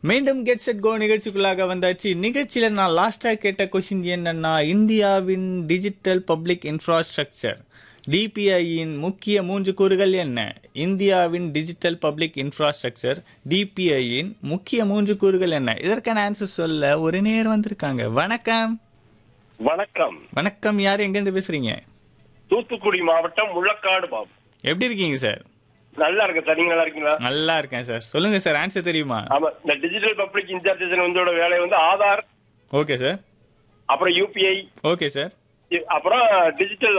மீண்டும் get set go நிகழ்ச்சிக்குள்ளாக வந்தாச்சு நிகழ்ச்சியில நான் லாஸ்டா கேட்ட கொஸ்டின் என்னன்னா இந்தியாவின் டிஜிட்டல் பப்ளிக் இன்ஃப்ராஸ்ட்ரக்சர் டிபிஐயின் முக்கிய மூன்று கூறுகள் என்ன இந்தியாவின் டிஜிட்டல் பப்ளிக் இன்ஃப்ராஸ்ட்ரக்சர் டிபிஐயின் முக்கிய மூன்று கூறுகள் என்ன இதற்கான ஆன்சர் சொல்ல ஒரு நேரம் வந்திருக்காங்க வணக்கம் வணக்கம் வணக்கம் யார் எங்கேருந்து பேசுறீங்க தூத்துக்குடி மாவட்டம் முள்ளக்காடு பாபு எப்படி இருக்கீங்க சார் நல்லா இருக்கு சார் நீங்க நல்லா இருக்கீங்களா நல்லா இருக்கேன் சார் சொல்லுங்க சார் ஆன்சர் தெரியுமா ஆமா இந்த டிஜிட்டல் பப்ளிக் இன்சார்ஜேஷன் வந்து வேலை வந்து ஆதார் ஓகே சார் அப்புறம் யூபிஐ ஓகே சார் அப்புறம் டிஜிட்டல்